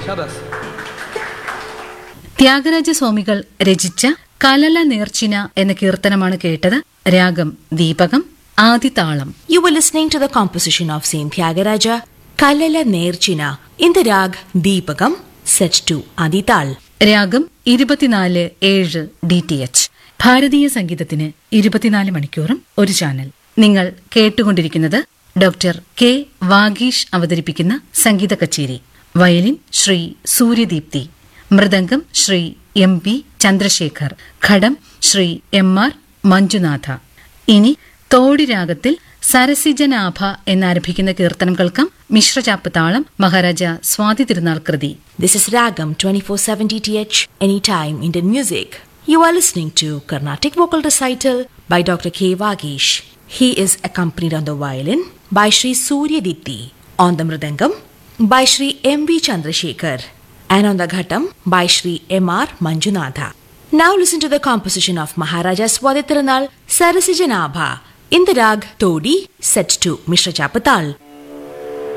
ശബാസ് ത്യാഗരാജ സ്വാമികൾ രചിച്ച കലല നേർച്ചിന എന്ന കീർത്തനമാണ് കേട്ടത് രാഗം ദീപകം ആദിതാളം You were listening to the composition of Saint Tyagaraja, Kalala Nerchina, in the rag Deepagam, set to Adital. രാഗം ഇരുപത്തിനാല് ഏഴ് ഡി ടി എച്ച് ഭാരതീയ സംഗീതത്തിന് ഇരുപത്തിനാല് മണിക്കൂറും ഒരു ചാനൽ നിങ്ങൾ കേട്ടുകൊണ്ടിരിക്കുന്നത് ഡോക്ടർ കെ വാഗീഷ് അവതരിപ്പിക്കുന്ന സംഗീത കച്ചേരി violin Shri Sooryadeepthi mridangam Shri M P Chandrasekhar ghatam Shri M R Manjunatha ഇനി തോടി രാഗത്തിൽ സരസിജനാഭ എന്നാരംഭിക്കുന്ന കീർത്തനം കേൾക്കാം മിശ്രചാപ്പ് താളം മഹാരാജ സ്വാതി തിരുനാൾ കൃതി This is Ragam 24/7 DTH Anytime Indian Music. You are listening to Carnatic Vocal Recital by Dr. K. Vagish. He is accompanied on the violin by Sri Surya Dipti, on the mridangam by Sri M. V. Chandrasekhar, and on the ghatam by Sri M. R. Manjunatha. Now listen to the composition of Maharaja Swaditranal Sarasijanabha in the rag Todi set to Mishra Chapatal.